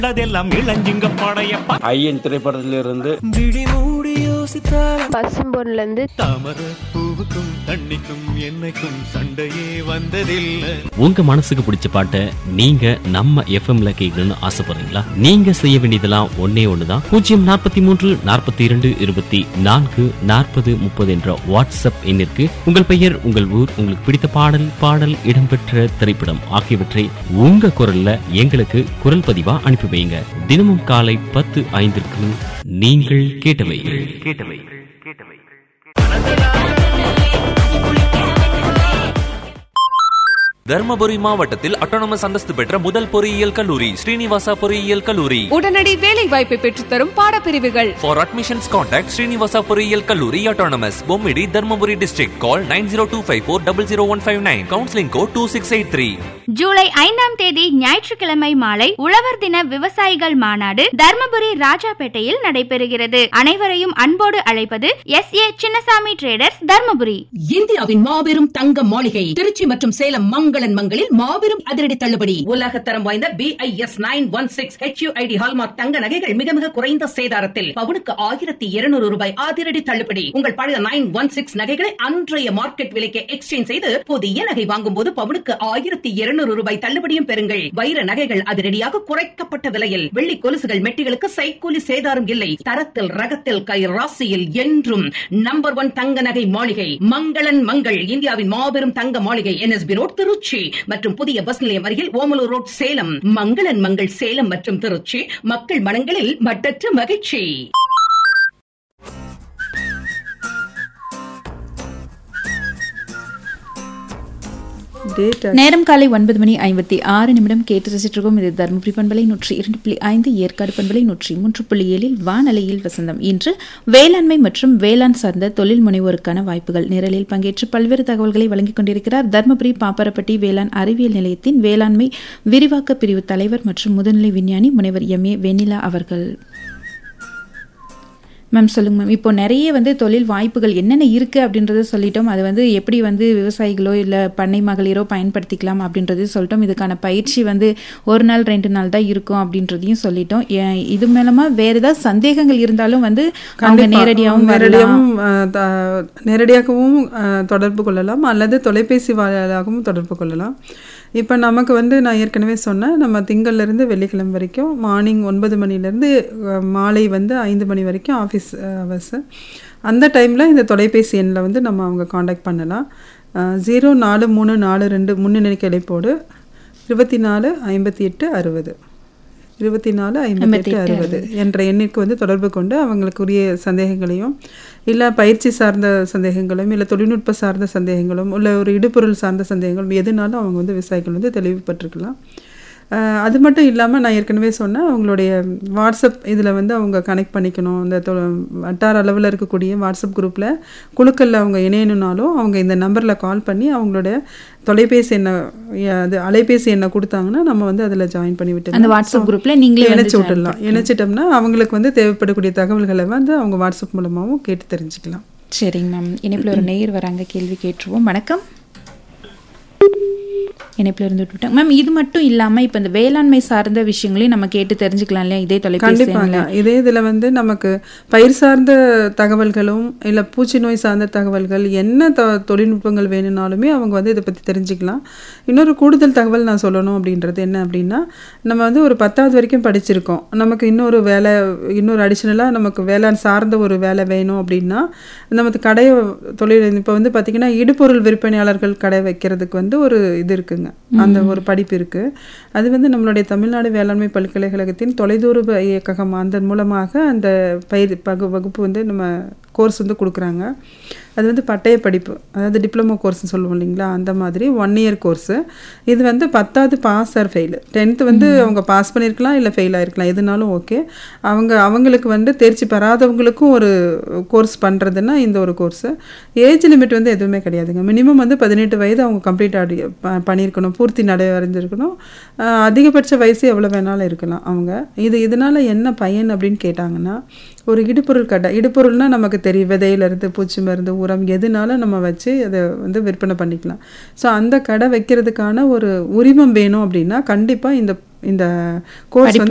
அதெல்லாம் இளஞ்சிங்க படையப்பா ஐயன் திரைப்படத்திலிருந்து விழி மூடி யோசித்தால் பசும்பொன்ல இருந்து தாமர பூவுக்கும் தண்ணிக்கும் என்னைக்கும் சண்டையே வந்ததில்லை உங்க மனசுக்கு பிடிச்ச பாட்டை நீங்க நம்ம எஃப்எம்ல கேட்கணும்னு ஆசைப்படுறீங்களா நீங்க செய்ய வேண்டியதெல்லாம் ஒன்னே ஒண்ணுதான் பூஜ்ஜியம் நாற்பத்தி மூன்று நாற்பத்தி இரண்டு இருபத்தி நான்கு நாற்பது முப்பது என்ற வாட்ஸ்அப் எண்ணிற்கு உங்கள் பெயர் உங்கள் ஊர் உங்களுக்கு பிடித்த பாடல் பாடல் இடம்பெற்ற திரைப்படம் ஆகியவற்றை உங்க குரல்ல எங்களுக்கு குரல் பதிவா அனுப்பி வைங்க தினமும் காலை பத்து ஐந்திற்கு நீங்கள் கேட்டவை கேட்டவை தர்மபுரி மாவட்டத்தில் அட்டானமஸ் அந்தஸ்து பெற்ற முதல் பொறியியல் கல்லூரி ஸ்ரீனிவாசா பொறியியல் கல்லூரி உடனடி வேலை வாய்ப்பை பெற்றுத்தரும் பாடப்பிரிவுகள் For admissions, contact Srinivasa பொறியியல் கல்லூரி autonomous Bommidi Dharmapuri district. Call 90254 Counseling code 2683. July ஐந்தாம் தேதி ஞாயிற்றுக்கிழமை மாலை உழவர் தின விவசாயிகள் மாநாடு தர்மபுரி ராஜாபேட்டையில் நடைபெறுகிறது அனைவரையும் அன்போடு அழைப்பது S A Chinnasamy traders Dharmapuri இந்தியாவின் மாபெரும் தங்க மாளிகை திருச்சி மற்றும் சேலம் மங்களன் மங்களில் மாபெரும் அதிரடி தள்ளுபடி உலக தரம் வாய்ந்த B I S nine one six HUID hallmark தங்க நகைகள் மிக மிக குறைந்த சேதாரத்தில் பவுனுக்கு ஆயிரத்தி இருநூறு ரூபாய் அதிரடி தள்ளுபடி உங்கள் பழைய நைன் ஒன் சிக்ஸ் நகைகளை அன்றைய மார்க்கெட் விலைக்கு எக்ஸ்சேஞ்ச் செய்து புதிய நகை வாங்கும் போது பவுனுக்கு ஆயிரத்தி இருநூறு ரூபாய் தள்ளுபடியும் பெறுங்கள் வைர நகைகள் அதிரடியாக குறைக்கப்பட்ட விலையில் வெள்ளி கொலுசுகள் மெட்டிகளுக்கு சைக்கூலி சேதாரம் இல்லை தரத்தில் ரகத்தில் கை ராசியில் என்றும் நம்பர் ஒன் தங்க நகை மாளிகை மங்களன் மங்கள் இந்தியாவின் மாபெரும் தங்க மாளிகை என்எஸ்பி ரோட் திருச்சி மற்றும் புதிய பஸ் நிலையம் அருகில் ஓமலூர் ரோட் சேலம் மங்களன் மங்கள் சேலம் மற்றும் திருச்சி மக்கள் மனங்களில் மட்டற்ற மகிழ்ச்சி நேரம் காலை ஒன்பது மணி ஐம்பத்தி ஆறு நிமிடம் கேட்டு ரசிச்சிருக்கோம் இது தருமபுரி பண்பலை நூற்றி இரண்டு புள்ளி ஐந்து ஏற்காடு பண்பலை நூற்றி மூன்று புள்ளி ஏழில் வானலையில் வசந்தம் இன்று வேளாண்மை மற்றும் வேளாண் சார்ந்த தொழில் முனைவோருக்கான வாய்ப்புகள் நிரலில் பங்கேற்று பல்வேறு தகவல்களை வழங்கிக் கொண்டிருக்கிறார் தருமபுரி பாப்பரப்பட்டி வேளாண் அறிவியல் நிலையத்தின் வேளாண்மை விரிவாக்க பிரிவு தலைவர் மற்றும் முதுநிலை விஞ்ஞானி முனைவர் எம் ஏ வெண்ணிலா அவர்கள் மேம் சொல்லுங்க மேம் இப்போ நிறைய வந்து தொழில் வாய்ப்புகள் என்னென்ன இருக்கு அப்படின்றத சொல்லிட்டோம் அது வந்து எப்படி வந்து விவசாயிகளோ இல்லை பண்ணை மகளிரோ பயன்படுத்திக்கலாம் அப்படின்றது சொல்லிட்டோம் இதுக்கான பயிற்சி வந்து ஒரு நாள் ரெண்டு நாள் தான் இருக்கும் அப்படின்றதையும் சொல்லிட்டோம் ஏன் இது மூலமா வேற ஏதாவது சந்தேகங்கள் இருந்தாலும் வந்து அவங்க நேரடியாகவும் வரலாம் நேரடியாகவும் அஹ், த- நேரடியாகவும் அஹ், தொடர்பு கொள்ளலாம் அல்லது தொலைபேசி வாயிலாகவும் தொடர்பு கொள்ளலாம் இப்போ நமக்கு வந்து நான் ஏற்கனவே சொன்னேன் நம்ம திங்கள்லேருந்து வெள்ளிக்கிழமை வரைக்கும் மார்னிங் ஒன்பது மணிலேருந்து மாலை வந்து ஐந்து மணி வரைக்கும் ஆஃபீஸ் ஹவர்ஸு அந்த டைமில் இந்த தொலைபேசி எண்ணில் வந்து நம்ம அவங்க காண்டாக்ட் பண்ணலாம் ஜீரோ நாலு மூணு நாலு ரெண்டு முன்னணிக்கு இழைப்போடு இருபத்தி நாலு ஐம்பத்தி எட்டு அறுபது இருபத்தி நாலு ஐம்பத்தி எட்டு அறுபது என்ற எண்ணிற்கு வந்து தொடர்பு கொண்டு அவங்களுக்குரிய சந்தேகங்களையும் இல்லை பயிற்சி சார்ந்த சந்தேகங்களும் இல்லை தொழில்நுட்ப சார்ந்த சந்தேகங்களும் இல்லை ஒரு இடுபொருள் சார்ந்த சந்தேகங்களும் எதுனாலும் அவங்க வந்து விவசாயிகள் வந்து தெளிவுபட்டிருக்கலாம் அஹ் அது மட்டும் இல்லாமல் நான் ஏற்கனவே சொன்னேன் அவங்களுடைய வாட்ஸ்அப் இதில் வந்து அவங்க கனெக்ட் பண்ணிக்கணும் இந்த தொ வட்டார அளவில் இருக்கக்கூடிய வாட்ஸ்அப் குரூப்பில் குழுக்களில் அவங்க இணையணுனாலும் அவங்க இந்த நம்பரில் கால் பண்ணி அவங்களுடைய தொலைபேசி எண்ணை அது அலைபேசி எண்ணை கொடுத்தாங்கன்னா நம்ம வந்து அதில் ஜாயின் பண்ணி விட்டு அந்த வாட்ஸ்அப் குரூப்ல நீங்களே வந்து இணைச்சு join விட்டுடலாம் இணைச்சிட்டோம்னா அவங்களுக்கு வந்து தேவைப்படக்கூடிய தகவல்களை வந்து அவங்க வாட்ஸ்அப் மூலமாகவும் கேட்டு தெரிஞ்சுக்கலாம் சரிங்க மேம் இணைப்பில் ஒரு நேயர் வராங்க கேள்வி கேட்டுருவோம் வணக்கம் இணைப்பில் இருந்து விட்டுவிட்டேன் மேம் இது மட்டும் இல்லாமல் இப்போ இந்த வேளாண்மை சார்ந்த விஷயங்களையும் நம்ம கேட்டு தெரிஞ்சுக்கலாம் இல்லையா இதே தொலைபேசி கண்டிப்பாங்க இதே இதில் வந்து நமக்கு பயிர் சார்ந்த தகவல்களும் இல்லை பூச்சி நோய் சார்ந்த தகவல்கள் என்ன த தொழில்நுட்பங்கள் வேணும்னாலுமே அவங்க வந்து இதை பற்றி தெரிஞ்சுக்கலாம் இன்னொரு கூடுதல் தகவல் நான் சொல்லணும் அப்படின்றது என்ன அப்படின்னா நம்ம வந்து ஒரு பத்தாவது வரைக்கும் படிச்சிருக்கோம் நமக்கு இன்னொரு வேலை இன்னொரு அடிஷ்னலாக நமக்கு வேளாண் சார்ந்த ஒரு வேலை வேணும் அப்படின்னா நமக்கு கடையை தொழில் இப்போ வந்து பார்த்திங்கன்னா இடுபொருள் விற்பனையாளர்கள் கடை வைக்கிறதுக்கு வந்து ஒரு இது இருக்குங்க அந்த ஒரு படிப்பு இருக்குது அது வந்து நம்மளுடைய தமிழ்நாடு வேளாண்மை பல்கலைக்கழகத்தின் தொலைதூர ப- இயக்ககம் அதன் மூலமாக அந்த பயிர் பகு வகுப்பு வந்து நம்ம கோர்ஸ் வந்து கொடுக்குறாங்க அது வந்து பட்டய படிப்பு அதாவது டிப்ளமோ கோர்ஸ்னு சொல்லுவோம் இல்லைங்களா அந்த மாதிரி ஒன் இயர் கோர்ஸு இது வந்து பத்தாவது பாஸ் ஆர் ஃபெயில் டென்த்து வந்து அவங்க பாஸ் பண்ணியிருக்கலாம் இல்லை ஃபெயில் ஆயிருக்கலாம் எதுனாலும் ஓகே அவங்க அவங்களுக்கு வந்து தேர்ச்சி பெறாதவங்களுக்கும் ஒரு கோர்ஸ் பண்ணுறதுன்னா இந்த ஒரு கோர்ஸு ஏஜ் லிமிட் வந்து எதுவுமே கிடையாதுங்க மினிமம் வந்து பதினெட்டு வயது அவங்க கம்ப்ளீட் ஆடி ப- பண்ணியிருக்கணும் பூர்த்தி நடைவடைஞ்சிருக்கணும் ஆஹ் அதிகபட்ச வயசு எவ்வளோ வேணாலும் இருக்கலாம் அவங்க இது இதனால் என்ன பயன் அப்படின்னு கேட்டாங்கன்னா ஒரு இடுபொருள் கடை இடுபொருள்னா நமக்கு தெரியும் விதையிலேருந்து பூச்சி மருந்து உரம் எதுனாலும் நம்ம வச்சு அதை வந்து விற்பனை பண்ணிக்கலாம் ஸோ அந்த கடை வைக்கிறதுக்கான ஒரு உரிமம் வேணும் அப்படின்னா கண்டிப்பாக இந்த இந்த கோர்ஸ் வந்து